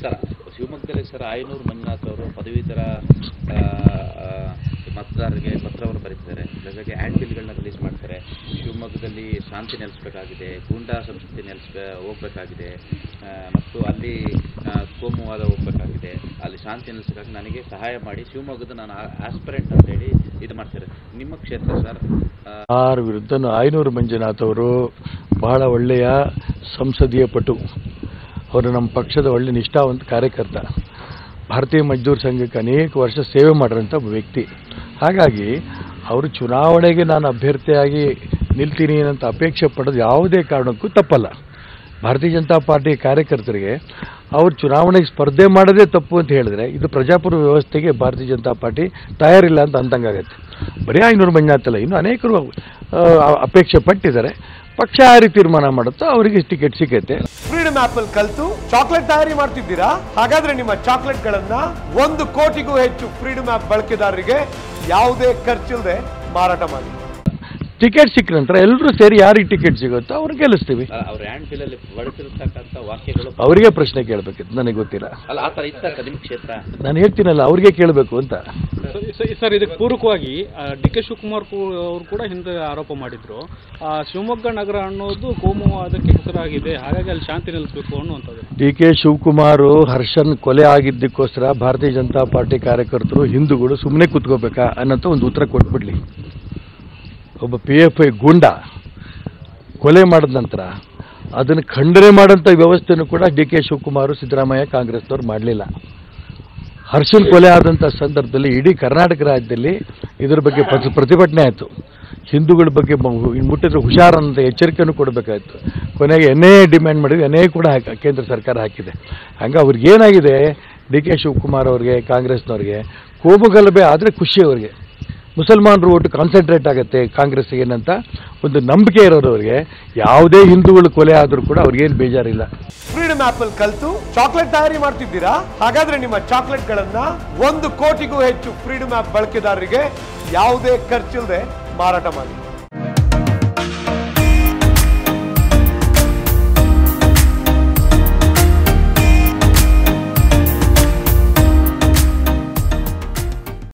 sir ಶಿವಮೊಗ್ಗದಲ್ಲಿ sir Ayanur Manjunath ಅವರು ಪದವೀಧರ ಆ, ಆ, ಮತದಾರರಿಗೆ ಪತ್ರವನ್ನು ಬರೀತಿದ್ದಾರೆ ಜೊತೆಗೆ ಹ್ಯಾಂಡ್ ಬಿಲ್ಗಳನ್ನ ರಿಲೀಸ್ ಮಾಡ್ತಾರೆ ಶಿವಮೊಗ್ಗದಲ್ಲಿ ಶಾಂತಿ ನೆಲೆಸಬೇಕಾಗಿದೆ ಗೂಂಡಾ ಸಂಸ್ಕೃತಿ ನೆಲೆಸ ಹೋಗ್ಬೇಕಾಗಿದೆ ಆ, ಮತ್ತು ಅಲ್ಲಿ ಆ, ಕೋಮುವಾದ ಹೋಗ್ಬೇಕಾಗಿದೆ ಅಲ್ಲಿ ಶಾಂತಿ ನೆಲೆಸಕ್ಕಾಗಿ ನನಗೆ ಸಹಾಯ ಮಾಡಿ ಶಿವಮೊಗ್ಗದ ನಾನು ಆಸ್ಪಿರೆಂಟ್ ಅಂತ ಹೇಳಿ ಇದು ಮಾಡ್ತಾರೆ ನಿಮ್ಮ ಕ್ಷೇತ್ರ ಸರ್ ಆ, ಯಾರ ವಿರುದ್ಧನೂ ಆಯನೂರು ಮಂಜುನಾಥ್ ಅವರು ಬಹಳ ಒಳ್ಳೆಯ ಸಂಸದೀಯ ಪಟು ಅವರು ನಮ್ಮ ಪಕ್ಷದ ಒಳ್ಳೆ ನಿಷ್ಠಾವಂತ ಕಾರ್ಯಕರ್ತ ಭಾರತೀಯ ಮಜ್ದೂರ್ ಸಂಘಕ್ಕೆ ಅನೇಕ ವರ್ಷ ಸೇವೆ ಮಾಡಿರೋಂಥ ಒಬ್ಬ ವ್ಯಕ್ತಿ ಹಾಗಾಗಿ ಅವರು ಚುನಾವಣೆಗೆ ನಾನು ಅಭ್ಯರ್ಥಿಯಾಗಿ ನಿಲ್ತೀನಿ ಅಂತ ಅಪೇಕ್ಷೆ ಪಡೋದು ಯಾವುದೇ ಕಾರಣಕ್ಕೂ ತಪ್ಪಲ್ಲ ಭಾರತೀಯ ಜನತಾ ಪಾರ್ಟಿ ಕಾರ್ಯಕರ್ತರಿಗೆ ಅವರು ಚುನಾವಣೆಗೆ ಸ್ಪರ್ಧೆ ಮಾಡೋದೇ ತಪ್ಪು ಅಂತ ಹೇಳಿದ್ರೆ ಇದು ಪ್ರಜಾಪ್ರಭು ವ್ಯವಸ್ಥೆಗೆ ಭಾರತೀಯ ಜನತಾ ಪಾರ್ಟಿ ತಯಾರಿಲ್ಲ ಅಂತ ಅಂದಂಗಾಗತ್ತೆ ಬರೀ ಐನೂರು ಮಂಜುನಾಥ್ ಅಲ್ಲ ಇನ್ನು ಅನೇಕರು ಆ, ಅಪೇಕ್ಷೆ ಪಟ್ಟಿದ್ದಾರೆ ಪಕ್ಷ ಯಾರಿಗೆ ತೀರ್ಮಾನ ಮಾಡುತ್ತೋ ಅವರಿಗೆ ಟಿಕೆಟ್ ಸಿಕ್ಕೈತೆ ಫ್ರೀಡಮ್ ಆಪ್ ಅಲ್ಲಿ ಕಲ್ತು ಚಾಕ್ಲೇಟ್ ತಯಾರಿ ಮಾಡ್ತಿದ್ದೀರಾ ಹಾಗಾದ್ರೆ ನಿಮ್ಮ ಚಾಕ್ಲೇಟ್ ಗಳನ್ನ ಒಂದು ಕೋಟಿಗೂ ಹೆಚ್ಚು ಫ್ರೀಡಮ್ ಆಪ್ ಬಳಕೆದಾರರಿಗೆ ಯಾವುದೇ ಖರ್ಚಿಲ್ಲದೆ ಮಾರಾಟ ಮಾಡಿ ಟಿಕೆಟ್ ಸಿಕ್ಕ ನಂತರ ಎಲ್ಲರೂ ಸೇರಿ ಯಾರಿಗೆ ಟಿಕೆಟ್ ಸಿಗುತ್ತೋ ಅವ್ರಿಗೆ ಗೆಲ್ಲಿಸ್ತೀವಿ ಅಲ್ಲ, ಅವ್ರ ಹ್ಯಾಂಡ್ ಬಿಲ್ಲಲ್ಲಿ ಬಳಸಿರ್ತಕ್ಕಂಥ ವಾಕ್ಯಗಳು ಅವರಿಗೆ ಪ್ರಶ್ನೆ ಕೇಳಬೇಕಿತ್ತು ನನಗೆ ಗೊತ್ತಿಲ್ಲ ಅಲ್ಲ ಆ ಥರ ಇತ್ತ ನಿಮ್ಮ ಕ್ಷೇತ್ರ ನಾನು ಹೇಳ್ತೀನಲ್ಲ ಅವ್ರಿಗೆ ಕೇಳಬೇಕು ಅಂತ ಸ- ಸರ್ ಇದಕ್ಕೆ ಪೂರಕವಾಗಿ ಡಿ ಕೆ ಶಿವಕುಮಾರ್ ಕೂ- ಅವರು ಕೂಡ ಹಿಂದೆ ಆರೋಪ ಮಾಡಿದ್ರು ಆ, ಶಿವಮೊಗ್ಗ ನಗರ ಅನ್ನೋದು ಕೋಮುವಾದಕ್ಕೆ ಹೆಸರಾಗಿದೆ ಹಾಗಾಗಿ ಅಲ್ಲಿ ಶಾಂತಿ ನೆಲೆಸಬೇಕು ಅನ್ನುವಂಥದ್ದು ಡಿ ಕೆ ಶಿವಕುಮಾರ್ ಹರ್ಷನ್ ಕೊಲೆ ಆಗಿದ್ದಕ್ಕೋಸ್ಕರ ಭಾರತೀಯ ಜನತಾ ಪಾರ್ಟಿ ಕಾರ್ಯಕರ್ತರು ಹಿಂದೂಗಳು ಸುಮ್ಮನೆ ಕೂತ್ಕೋಬೇಕಾ ಅನ್ನೋಂಥ ಒಂದು ಉತ್ತರ ಕೊಟ್ಬಿಡ್ಲಿ ಒಬ್ಬ ಪಿ ಎಫ್ ಐ ಗೂಂಡ ಕೊಲೆ ಮಾಡಿದ ನಂತರ ಅದನ್ನು ಖಂಡನೆ ಮಾಡೋಂಥ ವ್ಯವಸ್ಥೆನೂ ಕೂಡ ಡಿ ಕೆ ಶಿವಕುಮಾರ್ ಸಿದ್ದರಾಮಯ್ಯ ಕಾಂಗ್ರೆಸ್ನವ್ರು ಮಾಡಲಿಲ್ಲ ಹರ್ಷನ್ ಕೊಲೆ ಆದಂಥ ಸಂದರ್ಭದಲ್ಲಿ ಇಡೀ ಕರ್ನಾಟಕ ರಾಜ್ಯದಲ್ಲಿ ಇದರ ಬಗ್ಗೆ ಪ್ರತಿ- ಪ್ರತಿಭಟನೆ ಆಯಿತು ಹಿಂದೂಗಳ ಬಗ್ಗೆ ಮ- ಮುಟ್ಟಿದ್ರೆ ಹುಷಾರ್ ಅಂತ ಎಚ್ಚರಿಕೆಯನ್ನು ಕೊಡಬೇಕಾಯಿತು ಕೊನೆಗೆ ಎನ್ನೇ ಡಿಮ್ಯಾಂಡ್ ಮಾಡಿದ್ವಿ ಎನ್ನೇ ಕೂಡ ಹಾಕಿ ಕೇಂದ್ರ ಸರ್ಕಾರ ಹಾಕಿದೆ ಹಂಗೆ ಅವ್ರಿಗೆ ಏನಾಗಿದೆ ಡಿ ಕೆ ಶಿವಕುಮಾರ್ ಅವ್ರಿಗೆ ಕಾಂಗ್ರೆಸ್ನವ್ರಿಗೆ ಕೋಮುಗಲಭೆ ಆದರೆ ಖುಷಿ ಅವ್ರಿಗೆ ಮುಸಲ್ಮಾನರು ಒಟ್ಟು ಕಾನ್ಸಂಟ್ರೇಟ್ ಆಗುತ್ತೆ ಕಾಂಗ್ರೆಸ್ಸಿಗೆ ಏನಂತ ಒಂದು ನಂಬಿಕೆ ಇರೋರವ್ರಿಗೆ ಯಾವುದೇ ಹಿಂದೂಗಳು ಕೊಲೆ ಆದರೂ ಕೂಡ ಅವ್ರಿಗೇನು ಬೇಜಾರಿಲ್ಲ ಫ್ರೀಡಮ್ ಆಪ್ ಅಲ್ಲಿ ಕಲ್ತು ಚಾಕ್ಲೇಟ್ ತಯಾರಿ ಮಾಡ್ತಿದ್ದೀರಾ ಹಾಗಾದ್ರೆ ನಿಮ್ಮ ಚಾಕ್ಲೇಟ್ ಗಳನ್ನ ಒಂದು ಕೋಟಿಗೂ ಹೆಚ್ಚು ಫ್ರೀಡಮ್ ಆಪ್ ಬಳಕೆದಾರರಿಗೆ ಯಾವುದೇ ಖರ್ಚಿಲ್ಲದೆ ಮಾರಾಟ ಮಾಡಿ